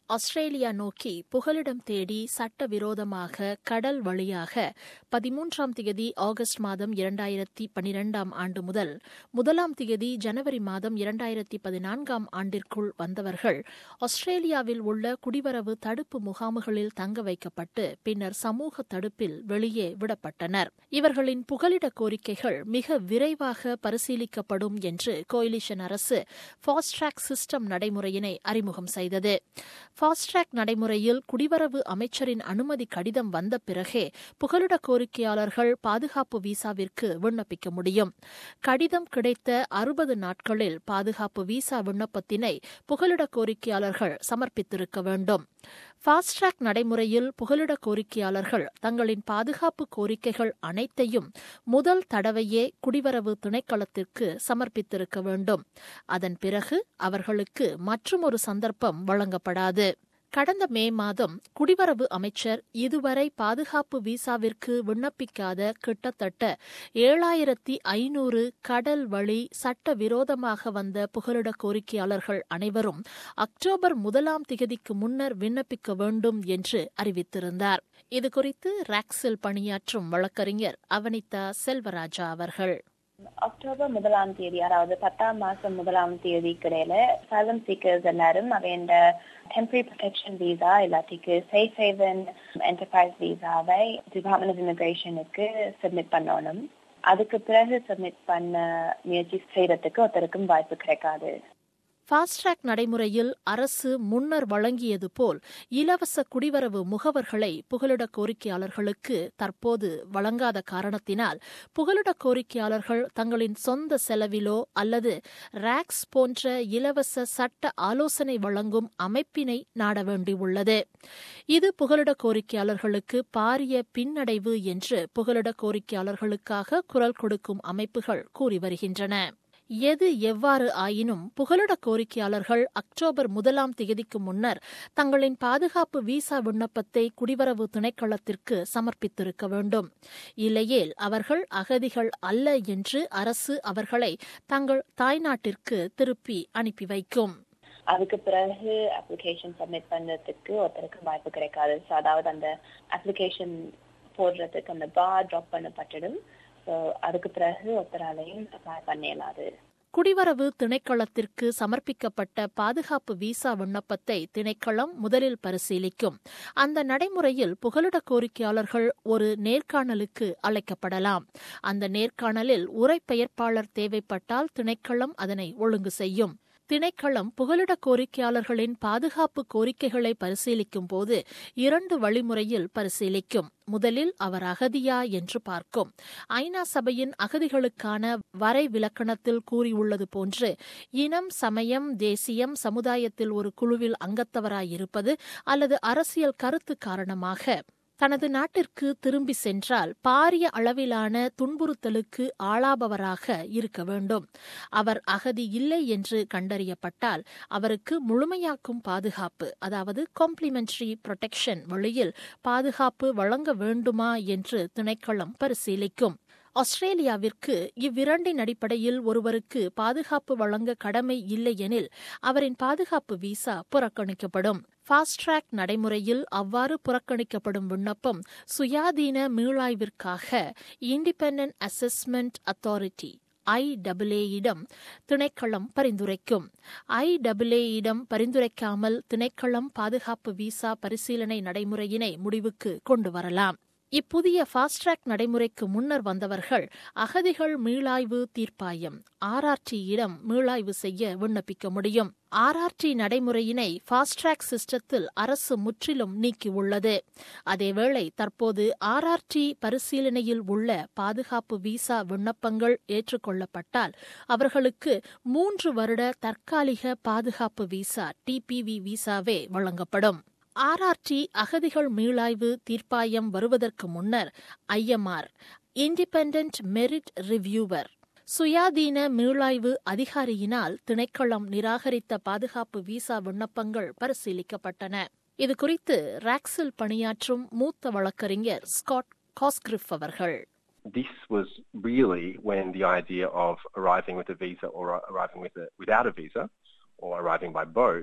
Australia நோக்கி புகலிடம் தேடி சட்டவிரோதமாக கடல் வழியாக பதிமூன்றாம் திகதி ஆகஸ்ட் மாதம் இரண்டாயிரத்தி பனிரெண்டாம் ஆண்டு முதல் முதலாம் திகதி ஜனவரி மாதம் இரண்டாயிரத்தி பதினான்காம் ஆண்டிற்குள் வந்தவர்கள் ஆஸ்திரேலியாவில் உள்ள குடிவரவு தடுப்பு முகாம்களில் தங்க வைக்கப்பட்டு பின்னர் சமூக தடுப்பில் வெளியே விடப்பட்டனர் இவர்களின் புகலிட கோரிக்கைகள் மிக விரைவாக பரிசீலிக்கப்படும் என்று கோயிலிஷன் அரசு ஃபாஸ்ட்ராக் சிஸ்டம் நடைமுறையினை அறிமுகம் செய்தது ஃபாஸ்ட்ராக் நடைமுறையில் குடிவரவு அமைச்சரின் அனுமதி கடிதம் வந்த பிறகே புகலிட கோரிக்கையாளர்கள் பாதுகாப்பு விசாவிற்கு விண்ணப்பிக்க முடியும் கடிதம் கிடைத்த அறுபது நாட்களில் பாதுகாப்பு விசா விண்ணப்பத்தினை புகலிட கோரிக்கையாளர்கள் சமர்ப்பித்திருக்க வேண்டும் ஃபாஸ்ட்ராக் நடைமுறையில் புகலிட கோரிக்கையாளர்கள் தங்களின் பாதுகாப்பு கோரிக்கைகள் அனைத்தையும் முதல் தடவையே குடிவரவு திணைக்களத்திற்கு சமர்ப்பித்திருக்க வேண்டும் அதன் பிறகு அவர்களுக்கு மற்றுமொரு சந்தர்ப்பம் வழங்கப்படாது கடந்த மே மாதம் குடிவரவு அமைச்சர் இதுவரை பாதுகாப்பு விசாவிற்கு விண்ணப்பிக்காத கிட்டத்தட்ட ஏழாயிரத்தி ஐநூறு கடல் வழி சட்டவிரோதமாக வந்த புகலிட கோரிக்கையாளர்கள் அனைவரும் அக்டோபர் முதலாம் திகதிக்கு முன்னர் விண்ணப்பிக்க வேண்டும் என்று அறிவித்திருந்தார் இதுகுறித்து ராக்ஸில் பணியாற்றும் வழக்கறிஞர் அவனிதா செல்வராஜா அவர்கள் அக்டோபர் முதலாம் தேதி அதாவது பத்தாம் மாசம் முதலாம் தேதி கிடையில சைலம் சீக்கர்ஸ் எல்லாரும் அவையண்ட டெம்பரரி ப்ரொடெக்ஷன் விசா எல்லாத்துக்கு சேஃப் ஹேவன் என்டர்பிரைஸ் விசாவை டிபார்ட்மெண்ட் ஆஃப் இமிகிரேஷனுக்கு சப்மிட் பண்ணணும் அதுக்கு பிறகு சப்மிட் பண்ண முயற்சி செய்யறதுக்கு ஒருத்தருக்கும் வாய்ப்பு கிடைக்காது ஃபாஸ்ட்ராக் நடைமுறையில் அரசு முன்னர் வழங்கியது போல் இலவச குடிவரவு முகவர்களை புகலிட கோரிக்கையாளர்களுக்கு தற்போது வழங்காத காரணத்தினால் புகலிட கோரிக்கையாளர்கள் தங்களின் சொந்த செலவிலோ அல்லது ராக்ஸ் போன்ற இலவச சட்ட ஆலோசனை வழங்கும் அமைப்பினை நாட வேண்டியுள்ளது இது புகலிட கோரிக்கையாளர்களுக்கு பாரிய பின்னடைவு என்று புகலிட கோரிக்கையாளர்களுக்காக குரல் கொடுக்கும் அமைப்புகள் கூறி வருகின்றன எது எவ்வாறு ஆயினும் புகலிட கோரிக்கையாளர்கள் அக்டோபர் முதலாம் தேதிக்கு முன்னர் தங்களின் பாதுகாப்பு விசா விண்ணப்பத்தை குடிவரவு திணைக்களத்திற்கு சமர்ப்பித்திருக்க வேண்டும் இல்லையேல் அவர்கள் அகதிகள் அல்ல என்று அரசு அவர்களை தங்கள் தாய்நாட்டிற்கு திருப்பி அனுப்பி வைக்கும் அதுக்கு பிறகு அப்ளிகேஷன் சப்மிட் பண்றதுக்கு ஒருத்தருக்கு வாய்ப்பு கிடைக்காது ஸோ அதாவது அந்த அப்ளிகேஷன் போடுறதுக்கு அந்த பார் ட்ராப் பண்ணப்பட்டிடும் ஸோ அதுக்கு பிறகு ஒருத்தராலையும் அப்ளை பண்ண இயலாது குடிவரவு திணைக்களத்திற்கு சமர்ப்பிக்கப்பட்ட பாதுகாப்பு விசா விண்ணப்பத்தை திணைக்களம் முதலில் பரிசீலிக்கும் அந்த நடைமுறையில் புகலிட கோரிக்கையாளர்கள் ஒரு நேர்காணலுக்கு அழைக்கப்படலாம் அந்த நேர்காணலில் உரைப்பெயர்ப்பாளர் தேவைப்பட்டால் திணைக்களம் அதனை ஒழுங்கு செய்யும் திணைக்களம் புகலிட கோரிக்கையாளர்களின் பாதுகாப்பு கோரிக்கைகளை பரிசீலிக்கும் போது இரண்டு வழிமுறையில் பரிசீலிக்கும் முதலில் அவர் அகதியா என்று பார்க்கும் ஐநா சபையின் அகதிகளுக்கான வரை விலக்கணத்தில் கூறியுள்ளது போன்று இனம் சமயம் தேசியம் சமுதாயத்தில் ஒரு குழுவில் அங்கத்தவராயிருப்பது அல்லது அரசியல் கருத்து காரணமாக தனது நாட்டிற்கு திரும்பி சென்றால் பாரிய அளவிலான துன்புறுத்தலுக்கு ஆளாபவராக இருக்க வேண்டும் அவர் அகதி இல்லை என்று கண்டறியப்பட்டால் அவருக்கு முழுமையாக்கும் பாதுகாப்பு அதாவது காம்ப்ளிமெண்டரி புரொடெக்ஷன் வழியில் பாதுகாப்பு வழங்க வேண்டுமா என்று திணைக்களம் பரிசீலிக்கும் ஆஸ்திரேலியாவிற்கு இவ்விரண்டின் அடிப்படையில் ஒருவருக்கு பாதுகாப்பு வழங்க கடமை இல்லையெனில் அவரின் பாதுகாப்பு விசா புறக்கணிக்கப்படும் ஃபாஸ்ட்ராக் நடைமுறையில் அவ்வாறு புறக்கணிக்கப்படும் விண்ணப்பம் சுயாதீன மீளாய்விற்காக இண்டிபெண்டன்ட் அசஸ்மெண்ட் அத்தாரிட்டி ஐடபிள்ஏயிடம் திணைக்களம் பரிந்துரைக்கும் ஐடபிள்ஏயிடம் பரிந்துரைக்காமல் திணைக்களம் பாதுகாப்பு விசா பரிசீலனை நடைமுறையினை முடிவுக்கு கொண்டு வரலாம் இப்புதிய ஃபாஸ்ட்ராக் நடைமுறைக்கு முன்னர் வந்தவர்கள் அகதிகள் மீளாய்வு தீர்ப்பாயம் ஆர்ஆர்டியிடம் மீளாய்வு செய்ய விண்ணப்பிக்க முடியும் ஆர்ஆர்டி நடைமுறையினை ஃபாஸ்ட்ராக் சிஸ்டத்தில் அரசு முற்றிலும் நீக்கியுள்ளது அதேவேளை தற்போது ஆர்ஆர்டி பரிசீலனையில் உள்ள பாதுகாப்பு விசா விண்ணப்பங்கள் ஏற்றுக்கொள்ளப்பட்டால் அவர்களுக்கு மூன்று வருட தற்காலிக பாதுகாப்பு விசா டிபிவி விசாவே வழங்கப்படும் ஆர்ஆர்டி அகதிகள் மீளாய்வு தீர்ப்பாயம் வருவதற்கு முன்னர் ஐஎம்ஆர் இண்டிபெண்டன்ட் மெரிட் ரிவ்யூவர் சுயாதீன மீளாய்வு அதிகாரியினால் திணைக்களம் நிராகரித்த பாதுகாப்பு விசா விண்ணப்பங்கள் பரிசீலிக்கப்பட்டன இதுகுறித்து ராக்ஸில் பணியாற்றும் மூத்த வழக்கறிஞர் ஸ்காட் காஸ்கிரிஃப் அவர்கள் This was really when the idea of arriving with a visa or arriving with a, without a visa or arriving by boat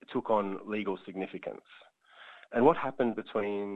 took on legal significance. And what happened between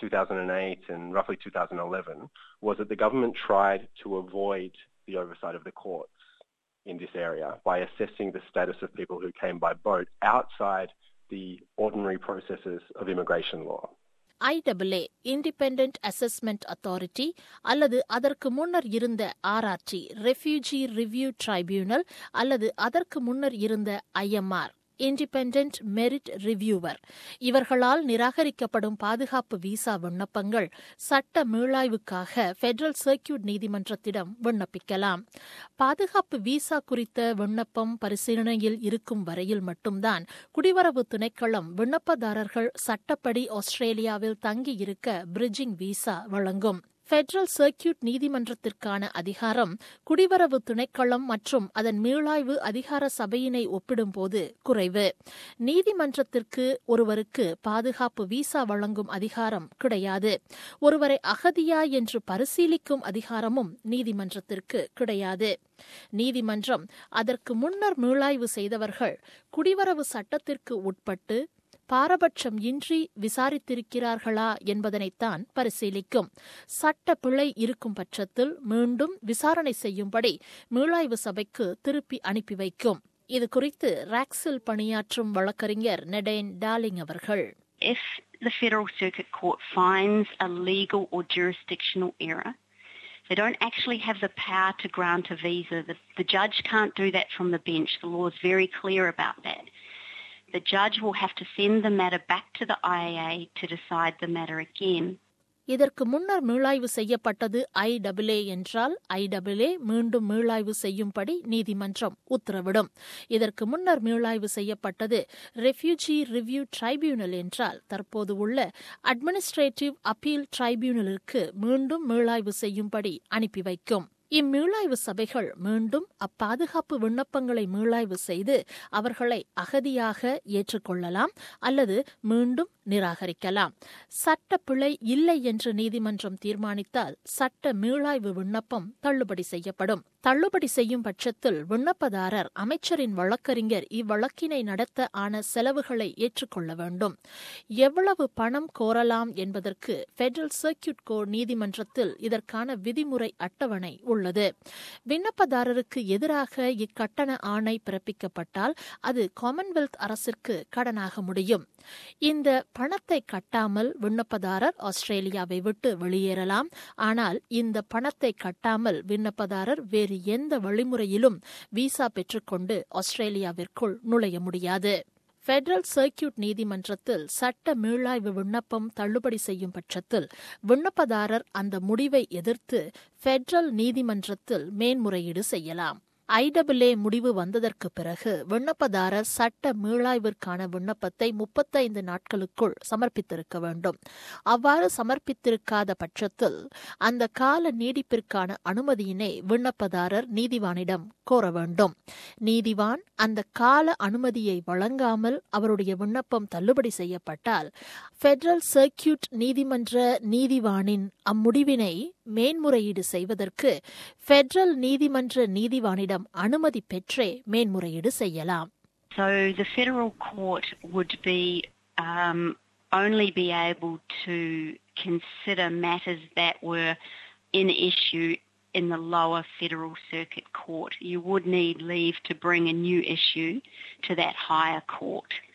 2008 and roughly 2011 was that the government tried to avoid the oversight of the courts in this area by assessing the status of people who came by boat outside the ordinary processes of immigration law. I double A independent assessment authority அல்லது அதற்கு முன்னர் இருந்த ஆர்ஆர்டி refugee review tribunal அல்லது அதற்கு முன்னர் இருந்த IMR independent merit reviewer இவர்களால் நிராகரிக்கப்படும் பாதுகாப்பு விசா விண்ணப்பங்கள் சட்ட மீளாய்வுக்காக பெடரல் சர்க்கியூட் நீதிமன்றத்திடம் விண்ணப்பிக்கலாம் பாதுகாப்பு விசா குறித்த விண்ணப்பம் பரிசீலனையில் இருக்கும் வரையில் மட்டும்தான் குடிவரவு திணைக்களம் விண்ணப்பதாரர்கள் சட்டப்படி ஆஸ்திரேலியாவில் தங்கியிருக்க பிரிட்ஜிங் விசா வழங்கும் பெடரல் சர்க்கியூட் நீதிமன்றத்திற்கான அதிகாரம் குடிவரவு திணைக்களம் மற்றும் அதன் மீளாய்வு அதிகார சபையினை ஒப்பிடும்போது குறைவு நீதிமன்றத்திற்கு ஒருவருக்கு பாதுகாப்பு விசா வழங்கும் அதிகாரம் கிடையாது ஒருவரை அகதியா என்று பரிசீலிக்கும் அதிகாரமும் நீதிமன்றத்திற்கு கிடையாது நீதிமன்றம் அதற்கு முன்னர் மீளாய்வு செய்தவர்கள் குடிவரவு சட்டத்திற்கு உட்பட்டு பாரபட்சம் இன்றி விசாரித்திருக்கிறார்களா என்பதனைத்தான் பரிசீலிக்கும் சட்ட பிழை இருக்கும் பட்சத்தில் மீண்டும் விசாரணை செய்யும்படி மீளாய்வு சபைக்கு திருப்பி அனுப்பி வைக்கும் இது குறித்து ராக்ஸில் பணியாற்றும் வழக்கறிஞர் நெடேன் டாலிங் அவர்கள் If the Federal Circuit Court finds a legal or jurisdictional error, they don't actually have the power to grant a visa. The, the judge can't do that from the bench. The law is very clear about that. The judge will have to send the matter back to the IAA to decide the matter again. இதற்கு முன்னர் மீளாய்வு செய்யப்பட்டது ஐடபிள்ஏ என்றால் ஐடபிள்ஏ மீண்டும் மீளாய்வு செய்யும்படி நீதிமன்றம் உத்தரவிடும் இதற்கு முன்னர் மீளாய்வு செய்யப்பட்டது ரெஃப்யூஜி ரிவ்யூ ட்ரைபியூனல் என்றால் தற்போது உள்ள அட்மினிஸ்ட்ரேட்டிவ் அப்பீல் ட்ரைபியூனலுக்கு மீண்டும் மீளாய்வு செய்யும்படி அனுப்பி வைக்கும் இம்மீளாய்வு சபைகள் மீண்டும் அப்பாதுகாப்பு விண்ணப்பங்களை மீளாய்வு செய்து அவர்களை அகதியாக ஏற்றுக்கொள்ளலாம் அல்லது மீண்டும் நிராகரிக்கலாம் சட்ட பிழை இல்லை என்று நீதிமன்றம் தீர்மானித்தால் சட்ட மீளாய்வு விண்ணப்பம் தள்ளுபடி செய்யப்படும் தள்ளுபடி செய்யும் பட்சத்தில் விண்ணப்பதாரர் அமைச்சரின் வழக்கறிஞர் இவ்வழக்கினை நடத்த ஆன செலவுகளை ஏற்றுக்கொள்ள வேண்டும் எவ்வளவு பணம் கோரலாம் என்பதற்கு பெடரல் சர்க்கியூட் கோர்ட் நீதிமன்றத்தில் இதற்கான விதிமுறை அட்டவணை உள்ளது விண்ணப்பதாரருக்கு எதிராக இக்கட்டண ஆணை பிறப்பிக்கப்பட்டால் அது காமன்வெல்த் அரசிற்கு கடனாக முடியும் இந்த பணத்தை கட்டாமல் விண்ணப்பதாரர் ஆஸ்திரேலியாவை விட்டு வெளியேறலாம் ஆனால் இந்த பணத்தை கட்டாமல் விண்ணப்பதாரர் வேறு எந்த வழிமுறையிலும் விசா பெற்றுக்கொண்டு ஆஸ்திரேலியாவிற்குள் நுழைய முடியாது பெடரல் சர்க்கியூட் நீதிமன்றத்தில் சட்ட மீளாய்வு விண்ணப்பம் தள்ளுபடி செய்யும் பட்சத்தில் விண்ணப்பதாரர் அந்த முடிவை எதிர்த்து பெடரல் நீதிமன்றத்தில் மேன்முறையீடு செய்யலாம் ஐடபிள்ஏ முடிவு வந்ததற்கு பிறகு விண்ணப்பதாரர் சட்ட மீளாய்விற்கான விண்ணப்பத்தை முப்பத்தைந்து நாட்களுக்குள் சமர்ப்பித்திருக்க வேண்டும் அவ்வாறு சமர்ப்பித்திருக்காத பட்சத்தில் அந்த கால நீடிப்பிற்கான அனுமதியினை விண்ணப்பதாரர் நீதிவானிடம் கோர வேண்டும் நீதிவான் அந்த கால அனுமதியை வழங்காமல் அவருடைய விண்ணப்பம் தள்ளுபடி செய்யப்பட்டால் பெடரல் சர்க்கியூட் நீதிமன்ற நீதிவானின் அம்முடிவினை மேன்முறையீடு செய்வதற்கு பெடரல் நீதிமன்ற நீதிவானிடம் அனுமதி பெற்றே மேன்முறையீடு செய்யலாம் So the federal court would be um, only be able to consider matters that were in issue in the lower federal circuit court. You would need leave to bring a new issue to that higher court.